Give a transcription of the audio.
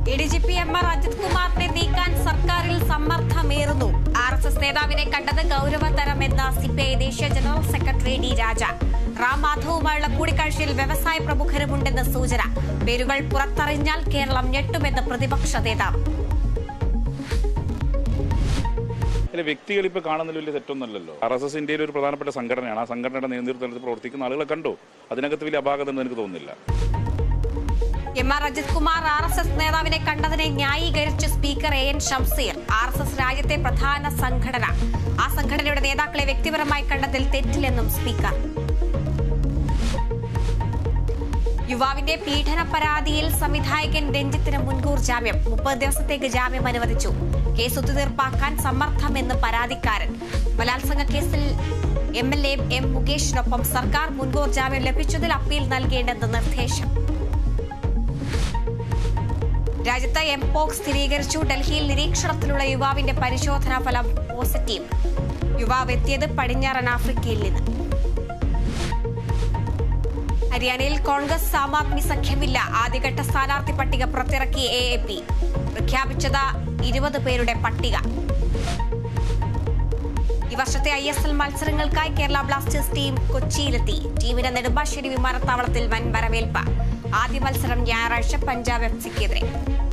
A D G P M R Ajith കുമാറിനെ നീക്കാൻ സർക്കാരിൽ സമ്മർദ്ദമേറുന്നു ആർ എസ് എസ് നേതാവിനെ കണ്ടത് ഗൗരവതരമെന്ന സിപിഐ ദേശീയ general secretary D Raja Ram മാധവുമായുള്ള കൂടിക്കാഴ്ചയിൽ വ്യവസായ പ്രമുഖരുമുണ്ടെന്ന് സൂചന പേരുകൾ പുറത്തറിഞ്ഞാൽ കേരളം ഞെട്ടുമെന്ന് പ്രതിപക്ഷ നേതാവ് അല്ല വ്യക്തികൾ ഇപ്പൊ കാണുന്നതിൽ വലിയ തെറ്റൊന്നുമല്ലല്ലോ ആർ എസ് എസ് ഇന്ത്യയിലെ ഒരു പ്രധാനപ്പെട്ട സംഘടനയാണ് ആ സംഘടനയുടെ നേതൃത്വത്തിൽ പ്രവർത്തിക്കുന്ന ആളുകളെ കണ്ടു അതിനകത്ത് വലിയ അപാകത ഉണ്ടെന്ന് എനിക്ക് തോന്നുന്നില്ല M R Ajith Kumar R S S നേതാവിനെ കണ്ടതിനെ ന്യായീകരിച്ച് speaker A N Shamseer R S S രാജ്യത്തെ പ്രധാന സംഘടന ആ സംഘടനയുടെ നേതാക്കളെ വ്യക്തിപരമായി കണ്ടതിൽ തെറ്റില്ലെന്നും സ്പീക്കർ യുവാവിന്റെ പീഡന പരാതിയിൽ സംവിധായകൻ രഞ്ജിത്തിന് മുൻകൂർ ജാമ്യം മുപ്പത് ദിവസത്തേക്ക് ജാമ്യം അനുവദിച്ചു കേസ് ഒത്തുതീർപ്പാക്കാൻ സമ്മർദ്ദമെന്ന് പരാതിക്കാരൻ ബലാത്സംഗ കേസിൽ എം എൽ എ എം മുകേഷിനൊപ്പം സർക്കാർ മുൻകൂർ ജാമ്യം ലഭിച്ചതിൽ അപ്പീൽ നൽകേണ്ടെന്ന് നിർദ്ദേശം രാജ്യത്ത് എംപോക്സ് സ്ഥിരീകരിച്ചു ഡൽഹിയിൽ നിരീക്ഷണത്തിലുള്ള യുവാവിന്റെ പരിശോധനാ ഫലം പോസിറ്റീവ് യുവാവ് എത്തിയത് പടിഞ്ഞാറൻ ആഫ്രിക്കയിൽ നിന്ന് ഹരിയാനയിൽ കോൺഗ്രസ് ആം ആദ്മി സഖ്യമില്ല ആദ്യഘട്ട സ്ഥാനാർത്ഥി പട്ടിക പുറത്തിറക്കി എ എ പി പ്രഖ്യാപിച്ചത് ഇരുപത് പേരുടെ പട്ടിക ഈ വർഷത്തെ ഐ എസ് എൽ മത്സരങ്ങൾക്കായി കേരള ബ്ലാസ്റ്റേഴ്സ് ടീം കൊച്ചിയിലെത്തി ടീമിന് നെടുമ്പാശ്ശേരി വിമാനത്താവളത്തിൽ വൻ വരവേൽപ്പ് ആദ്യ മത്സരം ഞായറാഴ്ച പഞ്ചാബ് എഫ് സിക്കെതിരെ